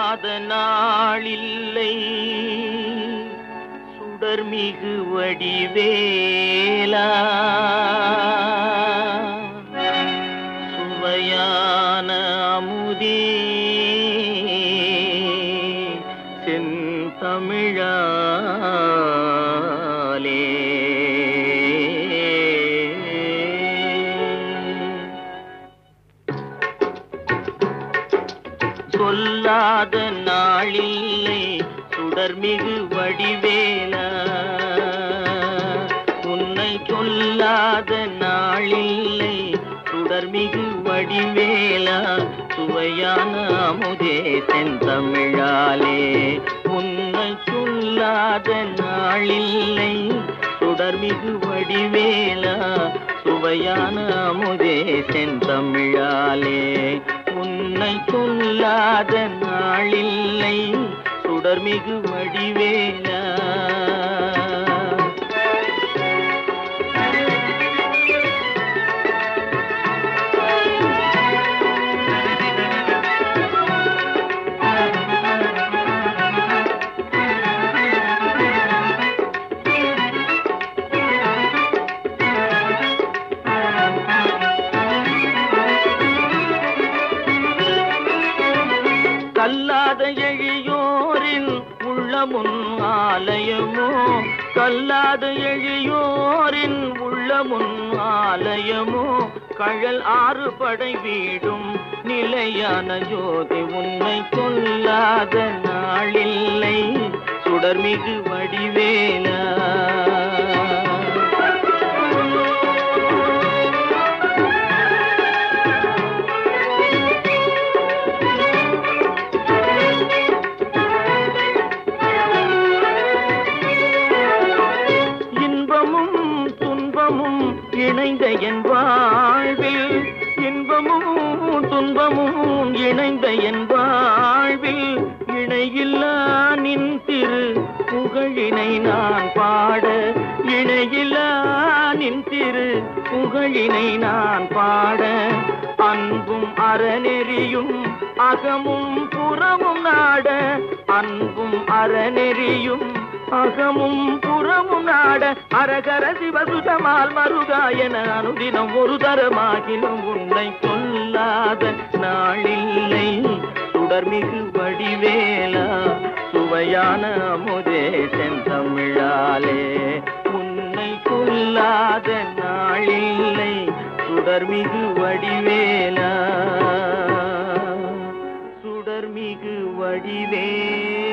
சொல்லாத நாளில்லை சுடர்மிகு வடிவேலா சுவையான அமுதே செந்தமிழாலே சொல்லாத நாளில்லை சுடர்மிகு வடிவேலா உன்னை சொல்லாத நாளில்லை சுடர்மிகு வடிவேலா சுவையான அமுதே செந்தமிழாலே உன்னை சொல்லாத நாளில்லை சுடர்மிகு வடிவேலா சுவையான அமுதே செந்தமிழாலே உன்னை சொல்லாத நாளில்லை சுடர்மிகு வடிவேலா கல்லாத எழியோரின் உள்ளமுன் ஆலயமோ கல்லாத எழியோரின் உள்ளமுன் ஆலயமோ கழல் ஆறு படை வீடும் நிலையான ஜோதி உன்னை கொல்லாத நாளில்லை சுடர்மிகு வடிவேலா இன்பமும் துன்பமும் இணைந்த என் வாழ்வில் இன்பமும் துன்பமும் இணைந்த என் வாழ்வில் இணையில்லா நின் திரு புகழினை நான் பாட இணையில்லா நின் திரு புகழினை நான் பாட அன்பும் அறநெறியும் அகமும் புறமும் நாட அன்பும் அறநெறியும் அகமும் புறமும் நாட அரகர சிவசுதமால் மருகா என அனுதினம் ஒரு தரமாகினும் உன்னை கொல்லாத நாளில்லை சுடர்மிகு வடிவேலா சுவையான அமுதே செந்தமிழாலே உன்னை கொல்லாத நாளில்லை சுடர்மிகு வடிவேலா சுடர்மிகு வடிவே